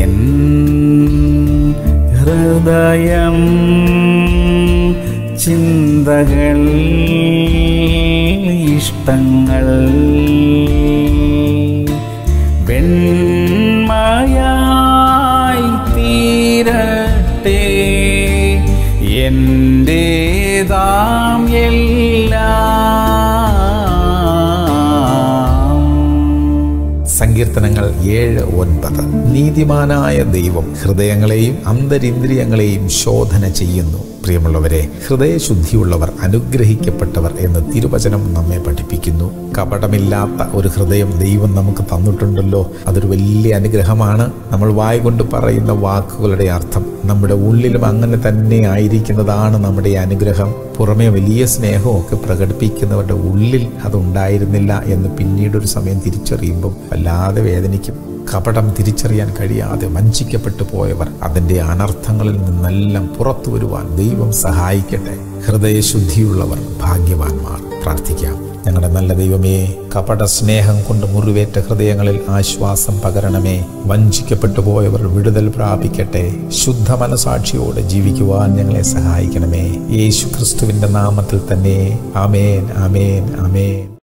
N ഹൃദയം ചിന്തകൾ ഇഷ്ടങ്ങൾ വെണ്മയായി തീരട്ടെ എന്റേതാം എല്ലാം സങ്കീർത്തനങ്ങൾ ഏഴ് ഒൻപത് നീതിമാനായ ദൈവം ഹൃദയങ്ങളെയും അന്തരിന്ദ്രിയങ്ങളെയും ശോധന ചെയ്യുന്നു പ്രിയമുള്ളവരെ ഹൃദയശുദ്ധിയുള്ളവർ അനുഗ്രഹിക്കപ്പെട്ടവർ എന്ന് തിരുവചനം നമ്മെ പഠിപ്പിക്കുന്നു കപടമില്ലാത്ത ഒരു ഹൃദയം ദൈവം നമുക്ക് തന്നിട്ടുണ്ടല്ലോ അതൊരു വലിയ അനുഗ്രഹമാണ് നമ്മൾ വായ കൊണ്ട് പറയുന്ന വാക്കുകളുടെ അർത്ഥം നമ്മുടെ ഉള്ളിലും അങ്ങനെ തന്നെ ആയിരിക്കുന്നതാണ് നമ്മുടെ ഈ അനുഗ്രഹം പുറമെ വലിയ സ്നേഹമൊക്കെ പ്രകടിപ്പിക്കുന്നവരുടെ ഉള്ളിൽ അതുണ്ടായിരുന്നില്ല എന്ന് പിന്നീട് ഒരു സമയം തിരിച്ചറിയുമ്പോൾ വല്ലാതെ വേദനിക്കും കപടം തിരിച്ചറിയാൻ കഴിയാതെ വഞ്ചിക്കപ്പെട്ടു പോയവർ അതിൻ്റെ അനർത്ഥങ്ങളിൽ നിന്നെല്ലാം പുറത്തു വരുവാൻ ദൈവം സഹായിക്കട്ടെ ഹൃദയശുദ്ധിയുള്ളവർ ഭാഗ്യവാന്മാർ പ്രാർത്ഥിക്കാം ഞങ്ങളുടെ നല്ല ദൈവമേ കപട സ്നേഹം കൊണ്ട് മുറിവേറ്റ ഹൃദയങ്ങളിൽ ആശ്വാസം പകരണമേ വഞ്ചിക്കപ്പെട്ടു പോയവർ വിടുതൽ പ്രാപിക്കട്ടെ ശുദ്ധ മനസാക്ഷിയോടെ ജീവിക്കുവാൻ ഞങ്ങളെ സഹായിക്കണമേ യേശു ക്രിസ്തുവിന്റെ നാമത്തിൽ തന്നെ ആമേൻ ആമേൻ ആമേൻ